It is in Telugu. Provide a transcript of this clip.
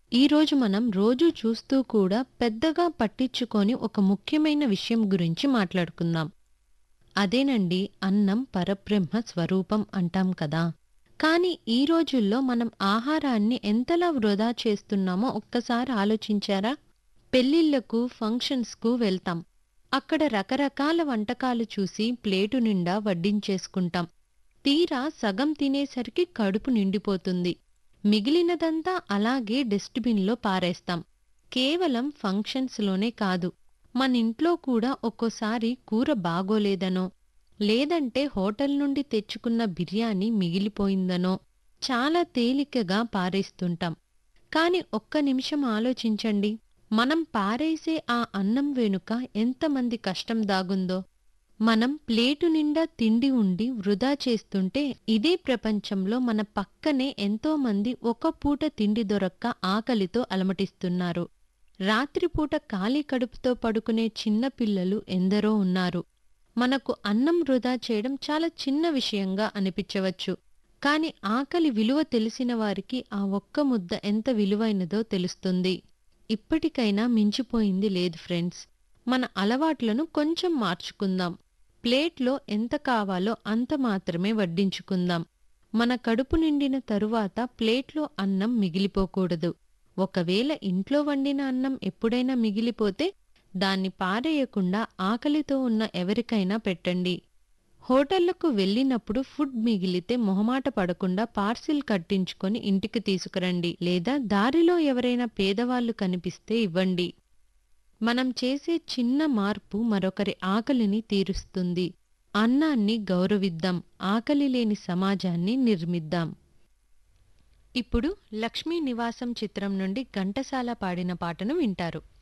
ఈరోజు మనం రోజూ చూస్తూ కూడా పెద్దగా పట్టించుకోని ఒక ముఖ్యమైన విషయం గురించి మాట్లాడుకుందాం అదేనండి అన్నం పరబ్రహ్మ స్వరూపం అంటాం కదా కానీ ఈ రోజుల్లో మనం ఆహారాన్ని ఎంతలా వృధా చేస్తున్నామో ఒక్కసారి ఆలోచించారా పెళ్ళిళ్ళకు ఫంక్షన్స్కు వెళ్తాం అక్కడ రకరకాల వంటకాలు చూసి ప్లేటు నిండా వడ్డించేసుకుంటాం తీరా సగం తినేసరికి కడుపు నిండిపోతుంది మిగిలినదంతా అలాగే డస్ట్బిన్లో పారేస్తాం కేవలం ఫంక్షన్స్లోనే కాదు మన ఇంట్లో కూడా ఒక్కోసారి కూర బాగోలేదనో లేదంటే హోటల్ నుండి తెచ్చుకున్న బిర్యానీ మిగిలిపోయిందనో చాలా తేలికగా పారేస్తుంటాం కాని ఒక్క నిమిషం ఆలోచించండి మనం పారేసే ఆ అన్నం వెనుక ఎంతమంది కష్టం దాగుందో మనం ప్లేటు నిండా తిండి ఉండి వృధా చేస్తుంటే ఇదే ప్రపంచంలో మన పక్కనే ఎంతో మంది ఒక పూట తిండి దొరక్క ఆకలితో అలమటిస్తున్నారు రాత్రిపూట ఖాళీ కడుపుతో పడుకునే చిన్న పిల్లలు ఎందరో ఉన్నారు మనకు అన్నం వృధా చేయడం చాలా చిన్న విషయంగా అనిపించవచ్చు కాని ఆకలి విలువ తెలిసిన వారికి ఆ ఒక్క ముద్ద ఎంత విలువైనదో తెలుస్తుంది ఇప్పటికైనా మించిపోయింది లేదు ఫ్రెండ్స్ మన అలవాట్లను కొంచెం మార్చుకుందాం ప్లేట్లో ఎంత కావాలో అంత మాత్రమే వడ్డించుకుందాం మన కడుపు నిండిన తరువాత ప్లేట్లో అన్నం మిగిలిపోకూడదు ఒకవేళ ఇంట్లో వండిన అన్నం ఎప్పుడైనా మిగిలిపోతే దాన్ని పారేయకుండా ఆకలితో ఉన్న ఎవరికైనా పెట్టండి హోటళ్లకు వెళ్ళినప్పుడు ఫుడ్ మిగిలితే మొహమాట పడకుండా పార్సిల్ కట్టించుకొని ఇంటికి తీసుకురండి లేదా దారిలో ఎవరైనా పేదవాళ్లు కనిపిస్తే ఇవ్వండి మనం చేసే చిన్న మార్పు మరొకరి ఆకలిని తీరుస్తుంది అన్నాన్ని గౌరవిద్దాం ఆకలి లేని సమాజాన్ని నిర్మిద్దాం ఇప్పుడు లక్ష్మీ నివాసం చిత్రం నుండి ఘంటసాల పాడిన పాటను వింటారు